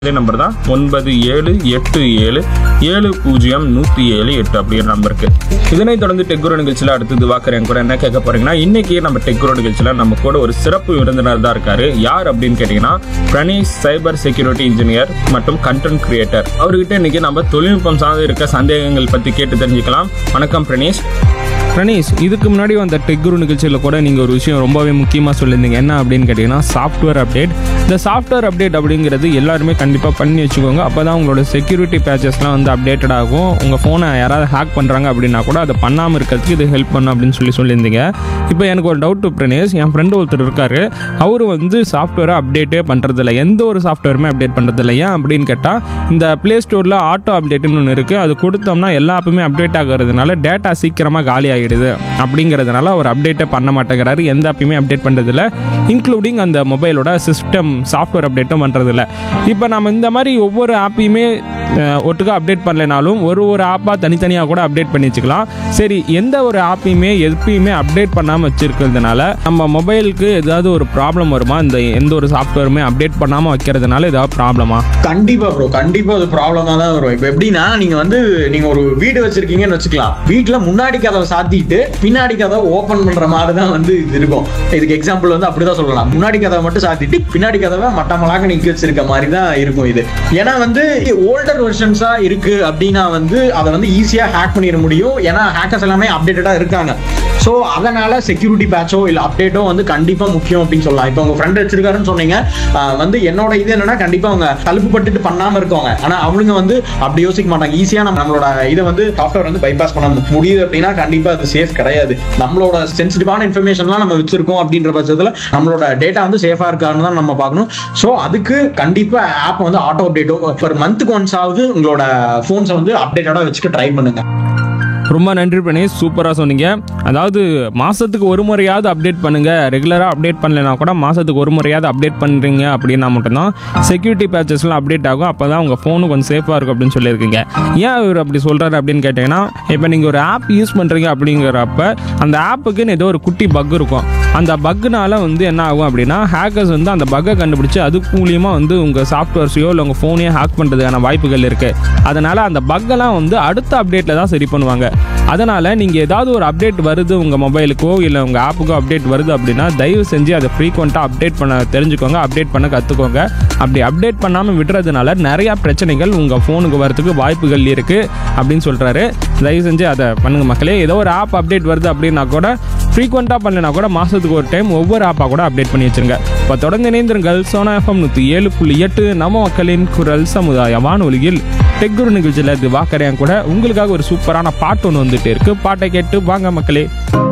அதே நம்பர் தான் ஒன்பது ஏழு எட்டு ஏழு ஏழு பூஜ்ஜியம் நூற்றி ஏழு எட்டு அப்படிங்கிற நம்பருக்கு இதனைத் தொடர்ந்து டெக்குரோ நிகழ்ச்சியில் அடுத்தது வாக்குறேன் கூட என்ன கேட்க போறீங்கன்னா இன்னைக்கு நம்ம டெக்குரோ நிகழ்ச்சியில் நம்ம கூட ஒரு சிறப்பு விருந்தினர் தான் இருக்காரு யார் அப்படின்னு கேட்டிங்கன்னா பிரணீஷ் சைபர் செக்யூரிட்டி இன்ஜினியர் மற்றும் கண்டென்ட் கிரியேட்டர் அவர்கிட்ட இன்னைக்கு நம்ம தொழில்நுட்பம் சார்ந்து இருக்க சந்தேகங்கள் பற்றி கேட்டு தெரிஞ்சுக்கலாம் வணக்கம் பிரணீஷ் பிரணீஷ் இதுக்கு முன்னாடி வந்த டெக்குரு நிகழ்ச்சியில் கூட நீங்கள் ஒரு விஷயம் ரொம்பவே முக்கியமாக சொல்லியிருந்தீங்க என்ன அப்படின்னு கேட்டிங்கன்னா சாஃப்ட்வேர் அப்டேட் இந்த சாஃப்ட்வேர் அப்டேட் அப்படிங்கிறது எல்லாருமே கண்டிப்பாக பண்ணி வச்சுக்கோங்க அப்போ தான் உங்களோட செக்யூரிட்டி பேச்சஸ்லாம் வந்து அப்டேட்டட் ஆகும் உங்கள் ஃபோனை யாராவது ஹேக் பண்ணுறாங்க அப்படின்னா கூட அதை பண்ணாமல் இருக்கிறதுக்கு இது ஹெல்ப் பண்ணும் அப்படின்னு சொல்லி சொல்லியிருந்தீங்க இப்போ எனக்கு ஒரு டவுட் பிரணேஷ் என் ஃப்ரெண்டு ஒருத்தர் இருக்காரு அவர் வந்து சாஃப்ட்வேரை அப்டேட்டே பண்ணுறதில்ல எந்த ஒரு சாஃப்ட்வேருமே அப்டேட் பண்ணுறதில்ல ஏன் அப்படின்னு கேட்டால் இந்த ப்ளே ஸ்டோரில் ஆட்டோ அப்டேட்னு ஒன்று இருக்குது அது கொடுத்தோம்னா எல்லா ஆப்புமே அப்டேட் ஆகிறதுனால டேட்டா சீக்கிரமாக காலி ஆகிடுது அப்படிங்கிறதுனால அவர் அப்டேட்டே பண்ண மாட்டேங்கிறாரு எந்த ஆப்பையுமே அப்டேட் பண்ணுறதில்ல இன்க்ளூடிங் அந்த மொபைலோட சிஸ்டம் சாஃப்ட்வேர் அப்டேட்டும் பண்ணுறதில்ல இப்போ நம்ம இந்த மாதிரி ஒவ்வொரு ஆப்பையுமே அஹ், ஒட்டுக்கா அப்டேட் பண்ணலைனாலும் ஒரு ஒரு ஆப்பாக தனித்தனியாக கூட அப்டேட் பண்ணி வச்சுக்கலாம் சரி எந்த ஒரு ஆப்பையுமே எப்பயுமே அப்டேட் பண்ணாமல் வச்சிருக்கிறதுனால நம்ம மொபைலுக்கு ஏதாவது ஒரு ப்ராப்ளம் வருமா இந்த எந்த ஒரு சாஃப்ட்வேருமே அப்டேட் பண்ணாமல் வைக்கிறதுனால ஏதாவது ப்ராப்ளமா கண்டிப்பா ப்ரோ கண்டிப்பா அது ப்ராப்ளமா தான் வரும் இப்போ எப்படின்னா நீங்க வந்து நீங்க ஒரு வீடு வச்சிருக்கீங்கன்னு வச்சுக்கலாம் வீட்டுல முன்னாடி கதவை சாத்திட்டு பின்னாடி கதவை ஓபன் பண்ற மாதிரி தான் வந்து இது இருக்கும் இதுக்கு எக்ஸாம்பிள் வந்து அப்படிதான் சொல்லலாம் முன்னாடி கதவை மட்டும் சாத்திட்டு பின்னாடி கதவை மட்டமலாக நிக்க வச்சிருக்க மாதிரி தான் இருக்கும் இது ஏன்னா வந்து ஓல்டர் வெர்ஷன்ஸா இருக்கு அப்படின்னா வந்து அதை வந்து ஈஸியா ஹேக் பண்ணிட முடியும் ஏன்னா ஹேக்கர்ஸ் எல்லாமே அப்டேட்டடா இருக்காங்க ஸோ அதனால செக்யூரிட்டி பேட்சோ இல்லை அப்டேட்டோ வந்து கண்டிப்பா முக்கியம் அப்படின்னு சொல்லலாம் இப்போ உங்க ஃப்ரெண்ட் வச்சிருக்காருன்னு சொன்னீங்க ஆஹ் வந்து என்னோட இது என்னன்னா கண்டிப்பா அவங்க தழுப்பு பட்டுட்டு பண்ணாம இருக்கவங்க ஆனா அவனுங்க வந்து அப்படி யோசிக்க மாட்டாங்க ஈஸியா நம்ம நம்மளோட இதை வந்து சாஃப்ட்வேர் வந்து பைபாஸ் பண்ண முடியுது அப்படின்னா கண்டிப்பா அது சேஃப் கிடையாது நம்மளோட சென்சிட்டிவான இன்ஃபர்மேஷன்லாம் நம்ம வச்சிருக்கோம் அப்படின்ற பட்சத்துல நம்மளோட டேட்டா வந்து சேஃபா இருக்கான்னு தான் நம்ம பார்க்கணும் ஸோ அதுக்கு கண்டிப்பா ஆப் வந்து ஆட்டோ அப்டேட்டோ ஒரு மந்த்துக்கு ஒன்ஸ் ஆகுது உங்களோட ஃபோன்ஸை வந்து அப்டேட்டடா வச்சுக்க ட்ரை பண்ணுங்க ரொம்ப நன்றி பிரணேஷ் சூப்பராக சொன்னீங்க அதாவது மாதத்துக்கு ஒரு முறையாவது அப்டேட் பண்ணுங்கள் ரெகுலராக அப்டேட் பண்ணலைனா கூட மாதத்துக்கு ஒரு முறையாவது அப்டேட் பண்ணுறீங்க அப்படின்னா மட்டும்தான் செக்யூரிட்டி பேச்சஸ்லாம் அப்டேட் ஆகும் அப்போ தான் உங்கள் ஃபோனு கொஞ்சம் சேஃபாக இருக்கும் அப்படின்னு சொல்லியிருக்கீங்க ஏன் இவர் அப்படி சொல்கிறாரு அப்படின்னு கேட்டிங்கன்னா இப்போ நீங்கள் ஒரு ஆப் யூஸ் பண்ணுறீங்க அப்படிங்கிறப்ப அந்த ஆப்புக்குன்னு ஏதோ ஒரு குட்டி பக் இருக்கும் அந்த பக்குனால வந்து என்ன ஆகும் அப்படின்னா ஹேக்கர்ஸ் வந்து அந்த பக்கை கண்டுபிடிச்சு அது மூலியமாக வந்து உங்கள் சாஃப்ட்வேர்ஸையோ இல்லை உங்கள் ஃபோனையோ ஹேக் பண்ணுறதுக்கான வாய்ப்புகள் இருக்குது அதனால் அந்த பக்கெல்லாம் வந்து அடுத்த அப்டேட்டில் தான் சரி பண்ணுவாங்க அதனால் நீங்கள் ஏதாவது ஒரு அப்டேட் வருது உங்கள் மொபைலுக்கோ இல்லை உங்கள் ஆப்புக்கோ அப்டேட் வருது அப்படின்னா தயவு செஞ்சு அதை ஃப்ரீக்வெண்ட்டாக அப்டேட் பண்ண தெரிஞ்சுக்கோங்க அப்டேட் பண்ண கற்றுக்கோங்க அப்படி அப்டேட் பண்ணாமல் விடுறதுனால நிறையா பிரச்சனைகள் உங்கள் ஃபோனுக்கு வரதுக்கு வாய்ப்புகள் இருக்குது அப்படின்னு சொல்கிறாரு தயவு செஞ்சு அதை பண்ணுங்க மக்களே ஏதோ ஒரு ஆப் அப்டேட் வருது அப்படின்னா கூட ஃப்ரீக்வெண்ட்டாக பண்ணலைனா கூட மாதத்துக்கு ஒரு டைம் ஒவ்வொரு ஆப்பாக கூட அப்டேட் பண்ணி வச்சிருங்க இப்போ தொடர்ந்து இணைந்திருங்கள் சோனா எஃப்எம் நூற்றி ஏழு புள்ளி எட்டு நம்ம மக்களின் குரல் சமுதாய வானொலியில் டெக்குரு நிகழ்ச்சியில் இது வாக்கறையான் கூட உங்களுக்காக ஒரு சூப்பரான பாட்டு ஒன்று வந்துட்டு இருக்கு பாட்டை கேட்டு வாங்க மக்களே